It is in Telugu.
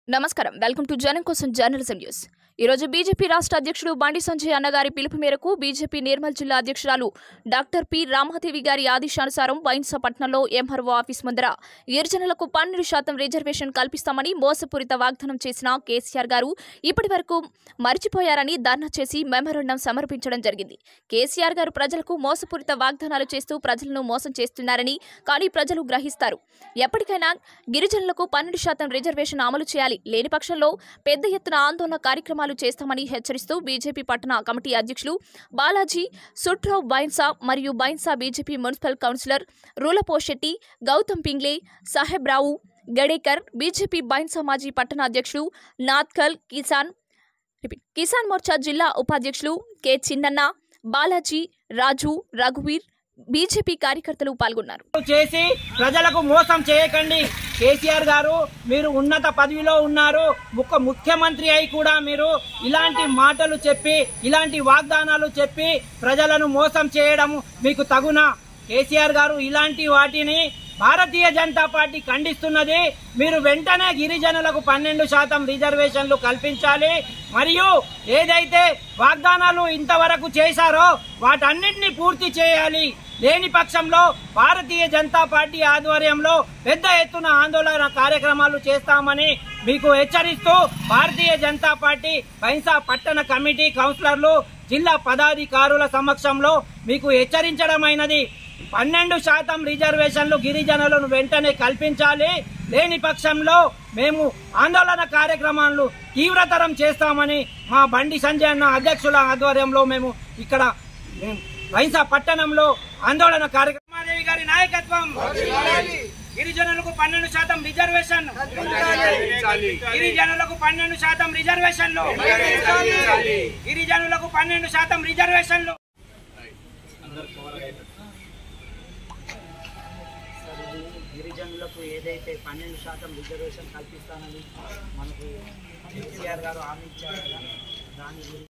నమస్కారం వెల్కమ్ టు జనం కోసం జర్నలిజం న్యూస్ ఈ రోజు బీజేపీ రాష్ట్ర అధ్యక్షుడు బండి సంజయ్ అన్నగారి పిలుపు మేరకు బీజేపీ నిర్మల్ జిల్లా అధ్యక్షురాలు డాక్టర్ పి రామాదేవి గారి ఆదేశానుసారం పట్నంలో ఎంఆర్ఓ ఆఫీస్ ముందర గిరిజనులకు పన్నెండు శాతం రిజర్వేషన్ కల్పిస్తామని మోసపూరిత వాగ్దానం చేసిన కేసీఆర్ గారు ఇప్పటి వరకు మర్చిపోయారని ధర్నా చేసి మెమోరాండం సమర్పించడం జరిగింది కేసీఆర్ గారు ప్రజలకు మోసపూరిత వాగ్దానాలు చేస్తూ ప్రజలను మోసం చేస్తున్నారని కానీ ప్రజలు గ్రహిస్తారు ఎప్పటికైనా గిరిజనులకు పన్నెండు శాతం రిజర్వేషన్ అమలు చేయాలి లేని పక్షంలో పెద్ద ఎత్తున ఆందోళన కార్యక్రమాలు చేస్తామని హెచ్చరిస్తూ బీజేపీ పట్టణ కమిటీ అధ్యక్షులు బాలాజీ సుట్రావ్ బైన్సా మరియు Bhainsa BJP municipal councillor Rulaposhetti Gautam Pingle Saheb Rao Gadekar BJP Bhainsa మాజీ పట్టణ అధ్యక్షులు నాథ్కల్ కిసాన్ రిపీట్. కిసాన్ మోర్చా జిల్లా ఉపాధ్యక్షులు కె చిన్నన్న బాలాజీ రాజు రఘువీర్ బీజేపీ కార్యకర్తలు పాల్గొన్నారు చేసి ప్రజలకు మోసం చేయకండి కేసీఆర్ గారు మీరు ఉన్నత పదవిలో ఉన్నారు ఒక ముఖ్యమంత్రి అయి కూడా మీరు ఇలాంటి మాటలు చెప్పి ఇలాంటి వాగ్దానాలు చెప్పి ప్రజలను మోసం చేయడం మీకు తగునా కేసీఆర్ గారు ఇలాంటి వాటిని భారతీయ జనతా పార్టీ ఖండిస్తున్నది మీరు వెంటనే గిరిజనులకు పన్నెండు శాతం రిజర్వేషన్లు కల్పించాలి మరియు ఏదైతే వాగ్దానాలు ఇంతవరకు చేశారో వాటన్నిటిని పూర్తి చేయాలి లేని పక్షంలో భారతీయ జనతా పార్టీ ఆధ్వర్యంలో పెద్ద ఎత్తున ఆందోళన కార్యక్రమాలు చేస్తామని మీకు హెచ్చరిస్తూ భారతీయ జనతా పార్టీ బైన్సా పట్టణ కమిటీ కౌన్సిలర్లు జిల్లా పదాధికారుల సమక్షంలో మీకు హెచ్చరించడమైనది పన్నెండు శాతం రిజర్వేషన్లు గిరిజనులను వెంటనే కల్పించాలి లేని పక్షంలో మేము ఆందోళన కార్యక్రమాలను తీవ్రతరం చేస్తామని మా బండి సంజయ్ అన్న అధ్యక్షుల ఆధ్వర్యంలో మేము ఇక్కడ మేము వైసా పట్టణంలో ఆందోళన కార్యక్రమాదేవి గారి నాయకత్వం గిరిజనులకు పన్నెండు శాతం రిజర్వేషన్ గిరిజనులకు పన్నెండు శాతం రిజర్వేషన్లు గిరిజనులకు పన్నెండు శాతం రిజర్వేషన్లు గిరిజనులకు ఏదైతే పన్నెండు శాతం రిజర్వేషన్ కల్పిస్తానని మనకు కేసీఆర్ గారు హామీ ఇచ్చారు కదా, దాని గురించి